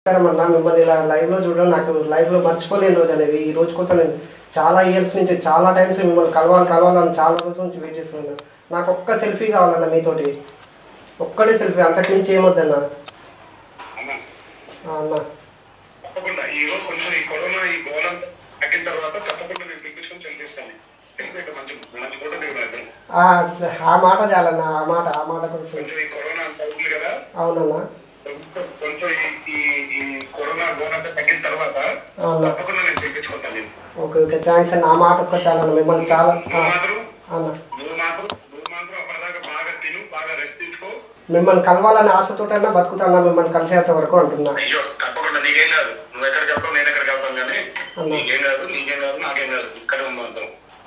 అన్న మిమ్మల్ని ఇలా లైవ్లో చూడడం నాకు లైవ్లో మర్చిపోలేని రోజు అనేది ఈ రోజు కోసం నేను చాలా ఇయర్స్ నుంచి చాలా టైమ్స్ మిమ్మల్ని కలవాలి కలవాలని చాలా రోజుల నుంచి వెయిట్ చేస్తున్నాను నాకు ఒక్క సెల్ఫీ కావాలన్న మీతోటి ఒక్కటే సెల్ఫీ అంతకు మించి ఏమొద్దన్న అన్న ఆ, అన్న తప్పకుండా ఈ రోజు కొంచెం ఈ కరోనా ఈ గోళం తగ్గిన తర్వాత తప్పకుండా నేను పిలిపించుకొని సెల్ఫిస్తాను సెల్ఫీ మంచి మంచి ఫోటో దిగుతాను ఆ, స- ఆ మాట చాలన్న ఆ మాట ఆ మాట కోసం కొంచెం ఈ కరోనా అంత ఉంది కదా అవునన్నా కొంచెం కొంచెం ఈ- ఈ ఈ కరోనా గోళం తగ్గిన తర్వాత అవునా తప్పకుండా నేను పిలిపించుకుంటాను నేను ఓకే ఓకే థ్యాంక్స్ అన్న ఆ మాట ఒక్క చాలన్న మిమ్మల్ని చాలా ఆ, నువ్వు మాత్రం అన్న నువ్వు మాత్రం నువ్వు మాత్రం అప్పటిదాకా బాగా తిను బాగా రెస్ట్ తీసుకో మిమ్మల్ని కలవాలని ఆశతోటైనా బతుకుతానా మిమ్మల్ని కలిసేంత వరకు అంటున్నా అయ్యో తప్పకుండా నీకేం కాదు నువ్వు ఎక్కడికి వెళ్తావు నేను ఎక్కడికి వెళ్తాను కానీ నీకేం కాదు నీకేం కాదు నాకేం కాదు ఇక్కడే ఉన్నాం అందరం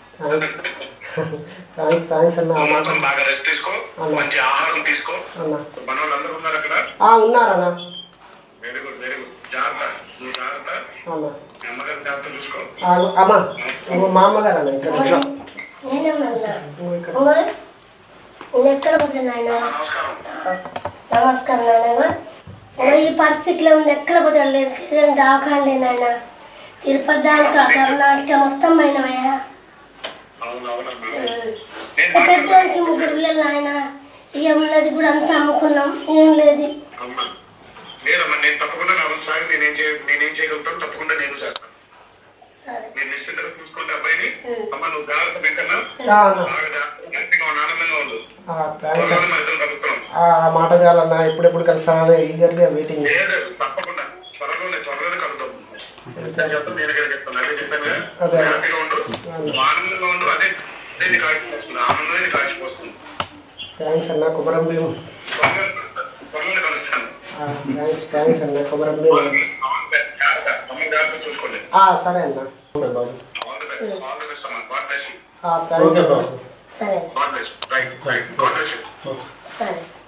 థ్యాంక్స్ థ్యాంక్స్ అన్న ఆ నువ్వు మాట మాత్రం బాగా రెస్ట్ తీసుకో మంచి ఆహారం తీసుకో అన్న మన వాళ్ళు అందరూ ఉన్నారు అక్కడ ఆ, ఉన్నారన్న వెరీ గుడ్ వెరీ గుడ్ జాగ్రత్త నువ్వు జాగ్రత్త అన్న మీ అమ్మగారి జాగ్రత్త చూసుకో ఆ, అమ్మ ఇంకో మా అమ్మగారు అన్న ఇక్కడ నేనేమన్నా ఇంకో ఇక్కడ అమ్మా, నేను ఎక్కడ పోతున్నా నాయన నమస్కారం నమస్కారం నాయన ఓ ఈ పరిస్థితిలో ఉంది ఎక్కడ పోతా లేదు తిరగని దాకాండి నాయన తిరుపతి దాకా కర్ణాటక మొత్తం పోయినవయ్యా అవును అవునమ్మా నేను ఒక పెద్దోనికి ముగ్గురు పిల్లలు నాయన ఇక ఉన్నది కూడా అంతా అమ్ముకున్నాం ఏం లేదు అమ్మా లేదమ్మా నేను తప్పకుండా నా వంతు సాయం నేనేం చేయ నేనేం చేయగలుగుతాను తప్పకుండా నేను చేస్తాను సరే నేను నిశ్చింతగా చూసుకోండి అబ్బాయిని అమ్మ నువ్వు జాగ్రత్త వెంకన్నా ఆ, అన్న బాగా జాగ్రత్తగా హ్యాపీగా ఉండు, ఆనందంగా ఉండు ఆ, థ్యాంక్స్ త్వరలో మన ఇద్దరం కలుగుతాం ఆ ఆ మాట చాలన్న ఎప్పుడెప్పుడు కలిసామని ఈగర్గా వెయిటింగ్ లేదు తప్పకుండా త్వరలోనే త్వరలోనే కలుగుతాం నేను చెప్తాను నేను ఇక్కడ చెప్తాను అదే చెప్పాను కదా అదే. హ్యాపీగా ఉండు నువ్వు ఆనందంగా ఉండు అదే అదే నీకు కాల్చిపోతుంది ఆనందమే నీకు కాల్చిపోతుంది థ్యాంక్స్ అన్న కుమరం భీమ్ త్వరలో త్వరలోనే కలుస్తాను థ్యాంక్స్ థ్యాంక్స్ అన్న కుమరం భీమ్ జాగ్రత్త అమ్మ జాగ్రత్త చూసుకోండి ఆ, సరే అన్న బాబు all the best all the best అమ్మ గాడ్ బ్లెస్ యూ థ్యాంక్స్ అన్న సరే God bless right right God bless you సరే